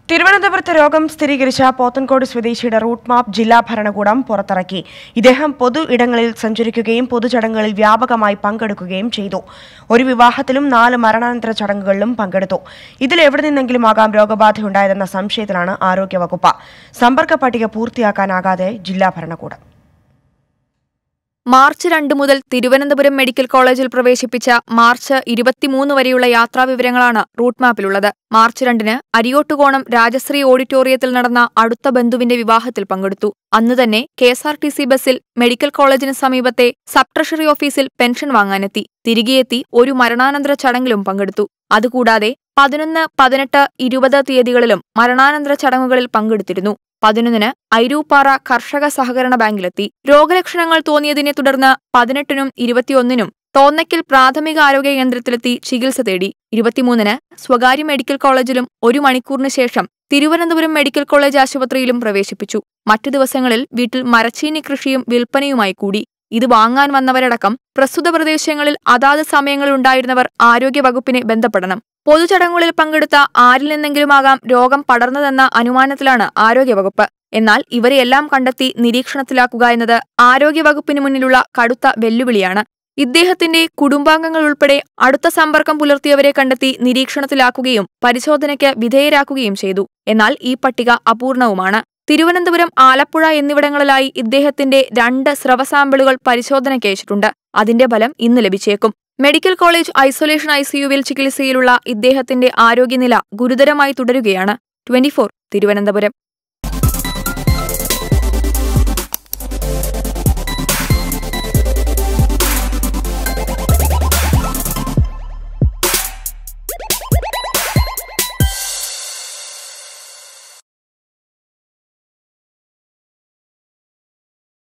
തിരുവനന്തപുരത്ത് രോഗം സ്ഥിരീകരിച്ച പോത്തൻകോട് സ്വദേശിയുടെ റൂട്ട് മാപ്പ് ജില്ലാ ഭരണകൂടം പുറത്തിറക്കി ഇദ്ദേഹം പൊതു ഇടങ്ങളിൽ സഞ്ചരിക്കുകയും പൊതുചടങ്ങുകളിൽ വ്യാപകമായി പങ്കെടുക്കുകയും ചെയ്തു ഒരു വിവാഹത്തിലും നാല് മരണാനന്തര ചടങ്ങുകളിലും പങ്കെടുത്തു ഇതിൽ എവിടെ നിന്നെങ്കിലും ആകാം രോഗബാധയുണ്ടായതെന്ന സംശയത്തിലാണ് ആരോഗ്യവകുപ്പ് സമ്പർക്ക പട്ടിക പൂർത്തിയാക്കാനാകാതെ ജില്ലാ ഭരണകൂടം മാർച്ച് രണ്ട് മുതൽ തിരുവനന്തപുരം മെഡിക്കൽ കോളേജിൽ പ്രവേശിപ്പിച്ച മാർച്ച് ഇരുപത്തിമൂന്ന് വരെയുള്ള യാത്രാവിവരങ്ങളാണ് റൂട്ട് മാപ്പിലുള്ളത് മാർച്ച് രണ്ടിന് അരിയോട്ടുകോണം രാജശ്രീ ഓഡിറ്റോറിയത്തിൽ നടന്ന അടുത്ത ബന്ധുവിന്റെ വിവാഹത്തിൽ പങ്കെടുത്തു അന്ന് തന്നെ K S R T C ബസ്സിൽ മെഡിക്കൽ കോളേജിന് സമീപത്തെ സബ് ട്രഷറി ഓഫീസിൽ പെൻഷൻ വാങ്ങാനെത്തി തിരികെയെത്തി ഒരു മരണാനന്തര ചടങ്ങിലും പങ്കെടുത്തു അതുകൂടാതെ പതിനൊന്ന് പതിനെട്ട് ഇരുപത് തീയതികളിലും മരണാനന്തര ചടങ്ങുകളിൽ പങ്കെടുത്തിരുന്നു പതിനൊന്നിന് ഐരൂപ്പാറ കർഷക സഹകരണ ബാങ്കിലെത്തി രോഗലക്ഷണങ്ങൾ തോന്നിയതിനെ തുടർന്ന് പതിനെട്ടിനും ഇരുപത്തിയൊന്നിനും തോന്നയ്ക്കൽ പ്രാഥമിക ആരോഗ്യ കേന്ദ്രത്തിലെത്തി ചികിത്സ തേടി ഇരുപത്തിമൂന്നിന് സ്വകാര്യ മെഡിക്കൽ കോളേജിലും ഒരു മണിക്കൂറിന് ശേഷം തിരുവനന്തപുരം മെഡിക്കൽ കോളേജ് ആശുപത്രിയിലും പ്രവേശിപ്പിച്ചു മറ്റു ദിവസങ്ങളിൽ വീട്ടിൽ മരച്ചീനി കൃഷിയും വിൽപ്പനയുമായി കൂടി ഇത് വാങ്ങാൻ വന്നവരടക്കം പ്രസ്തുത പ്രദേശങ്ങളിൽ അതാത് സമയങ്ങളിലുണ്ടായിരുന്നവർ ആരോഗ്യവകുപ്പിനെ ബന്ധപ്പെടണം പൊതുചടങ്ങുകളിൽ പങ്കെടുത്ത ആരിൽ നിന്നെങ്കിലുമാകാം രോഗം പടർന്നതെന്ന അനുമാനത്തിലാണ് ആരോഗ്യവകുപ്പ് എന്നാൽ ഇവരെയെല്ലാം കണ്ടെത്തി നിരീക്ഷണത്തിലാക്കുക എന്നത് ആരോഗ്യവകുപ്പിന് മുന്നിലുള്ള കടുത്ത വെല്ലുവിളിയാണ് ഇദ്ദേഹത്തിന്റെ കുടുംബാംഗങ്ങൾ ഉൾപ്പെടെ അടുത്ത സമ്പർക്കം പുലർത്തിയവരെ കണ്ടെത്തി നിരീക്ഷണത്തിലാക്കുകയും പരിശോധനയ്ക്ക് വിധേയരാക്കുകയും ചെയ്തു എന്നാൽ ഈ പട്ടിക അപൂർണവുമാണ് തിരുവനന്തപുരം ആലപ്പുഴ എന്നിവിടങ്ങളിലായി ഇദ്ദേഹത്തിന്റെ രണ്ട് സ്രവ സാമ്പിളുകൾ പരിശോധനയ്ക്ക് അയച്ചിട്ടുണ്ട് അതിന്റെ ഫലം ഇന്ന് ലഭിച്ചേക്കും മെഡിക്കൽ കോളേജ് ഐസൊലേഷൻ ഐസിയുവിൽ ചികിത്സയിലുള്ള ഇദ്ദേഹത്തിന്റെ ആരോഗ്യനില ഗുരുതരമായി തുടരുകയാണ് ട്വന്റിഫോർ തിരുവനന്തപുരം